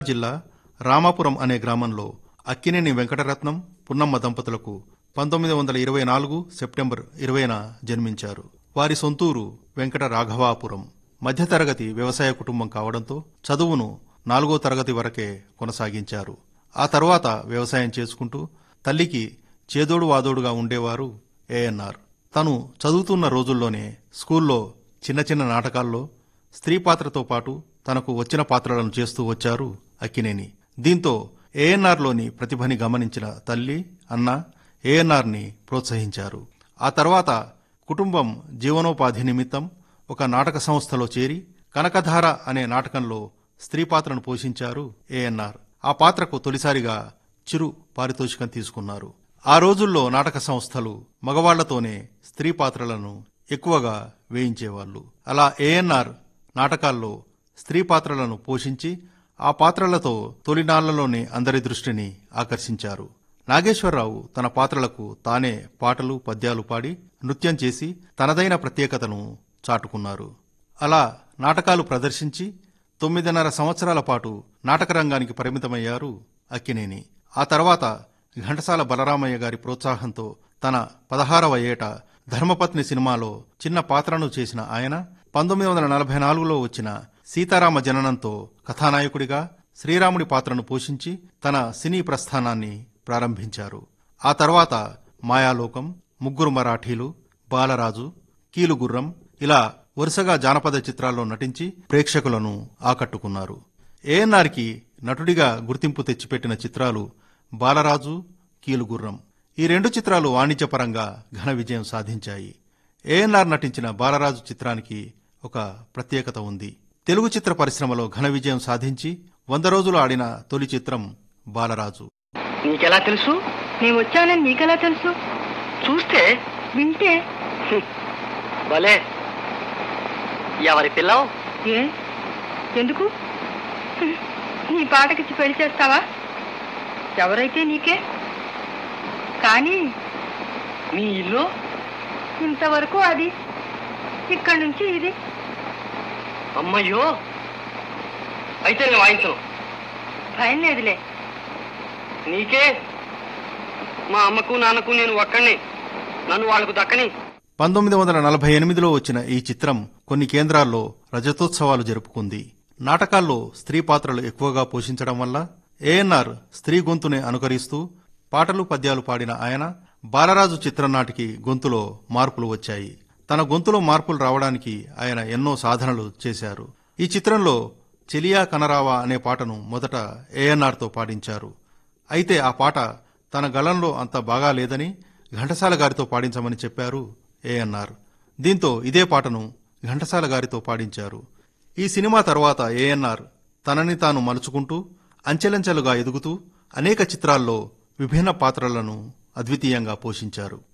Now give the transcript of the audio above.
జిల్లా రామాపురం అనే గ్రామంలో అక్కినేని వెంకటరత్నం పున్నమ్మ దంపతులకు పంతొమ్మిది వందల ఇరవై నాలుగు సెప్టెంబర్ ఇరవైన జన్మించారు వారి సొంతూరు వెంకట రాఘవాపురం మధ్యతరగతి వ్యవసాయ కుటుంబం కావడంతో చదువును నాలుగో తరగతి వరకే కొనసాగించారు ఆ తర్వాత వ్యవసాయం చేసుకుంటూ తల్లికి చేదోడు వాదోడుగా ఉండేవారు ఏఎన్ఆర్ తను చదువుతున్న రోజుల్లోనే స్కూల్లో చిన్న చిన్న నాటకాల్లో స్త్రీ పాత్రతో పాటు తనకు వచ్చిన పాత్రలను చేస్తూ వచ్చారు అక్కినేని దీంతో ఏఎన్ఆర్లోని ప్రతిభని గమనించిన తల్లి అన్న ఏఎన్ఆర్ని ప్రోత్సహించారు ఆ తర్వాత కుటుంబం జీవనోపాధి నిమిత్తం ఒక నాటక సంస్థలో చేరి కనకధార అనే నాటకంలో స్త్రీ పాత్రను పోషించారు ఏఎన్ఆర్ ఆ పాత్రకు తొలిసారిగా చిరు పారితోషికం తీసుకున్నారు ఆ రోజుల్లో నాటక సంస్థలు మగవాళ్లతోనే స్త్రీ పాత్రలను ఎక్కువగా వేయించేవాళ్లు అలా ఏఎన్ఆర్ నాటకాల్లో స్త్రీ పాత్రలను పోషించి ఆ పాత్రలతో తొలినాళ్లలోనే అందరి దృష్టిని ఆకర్షించారు నాగేశ్వరరావు తన పాత్రలకు తానే పాటలు పద్యాలు పాడి నృత్యం చేసి తనదైన ప్రత్యేకతను చాటుకున్నారు అలా నాటకాలు ప్రదర్శించి తొమ్మిదిన్నర సంవత్సరాల పాటు నాటకరంగానికి పరిమితమయ్యారు అక్కినేని ఆ తర్వాత ఘంటసాల బలరామయ్య గారి ప్రోత్సాహంతో తన పదహారవ ఏట ధర్మపత్ని సినిమాలో చిన్న పాత్రను చేసిన ఆయన పంతొమ్మిది వందల నలభై నాలుగులో వచ్చిన సీతారామ జననంతో కథానాయకుడిగా శ్రీరాముడి పాత్రను పోషించి తన సినీ ప్రస్థానాన్ని ప్రారంభించారు ఆ తర్వాత మాయాలోకం ముగ్గురు మరాఠీలు బాలరాజు కీలుగుర్రం ఇలా వరుసగా జానపద చిత్రాల్లో నటించి ప్రేక్షకులను ఆకట్టుకున్నారు ఏఎన్ఆర్కి నటుడిగా గుర్తింపు తెచ్చిపెట్టిన చిత్రాలు బాలరాజు కీలుగుర్రం ఈ రెండు చిత్రాలు వాణిజ్యపరంగా ఘన విజయం సాధించాయి ఏఎన్ఆర్ నటించిన బాలరాజు చిత్రానికి ఒక ప్రత్యేకత ఉంది తెలుగు చిత్ర పరిశ్రమలో ఘన విజయం సాధించి వంద రోజులు ఆడిన తొలి చిత్రం బాలరాజు నీకెలా తెలుసు నేను వచ్చానని నీకెలా తెలుసు చూస్తే వింటే హ్మ్, భలే ఎవరి పిల్లం ఏ ఎందుకు హ్మ్, నీ పాటకిచ్చి పెళ్లి చేస్తావా ఎవరైతే నీకే కానీ మీ ఇల్లు ఇంతవరకు అది ఇక్కడి నుంచి ఇది అమ్మయ్యో అయితే నేను వాయించను భయం లేదులే నీకే మా అమ్మకు నాన్నకు నేను ఒక్కడిని నన్ను వాళ్ళకు దక్కని పంతొమ్మిది వందల నలభై ఎనిమిదిలో వచ్చిన ఈ చిత్రం కొన్ని కేంద్రాల్లో రజతోత్సవాలు జరుపుకుంది నాటకాల్లో స్త్రీ పాత్రలు ఎక్కువగా పోషించడం వల్ల ఏఎన్ఆర్ స్త్రీ గొంతునే అనుకరిస్తూ పాటలు పద్యాలు పాడిన ఆయన బాలరాజు చిత్రం నాటికి గొంతులో మార్పులు వచ్చాయి తన గొంతులో మార్పులు రావడానికి ఆయన ఎన్నో సాధనలు చేశారు ఈ చిత్రంలో చెలియా కనరావా అనే పాటను మొదట ఏఎన్ఆర్తో పాడించారు అయితే ఆ పాట తన గళంలో అంత బాగా లేదని ఘంటసాల గారితో పాడించమని చెప్పారు ఏఎన్ఆర్ దీంతో ఇదే పాటను ఘంటసాల గారితో పాడించారు ఈ సినిమా తర్వాత ఏఎన్ఆర్ తనని తాను మలుచుకుంటూ అంచెలంచెలుగా ఎదుగుతూ అనేక చిత్రాల్లో విభిన్న పాత్రలను అద్వితీయంగా పోషించారు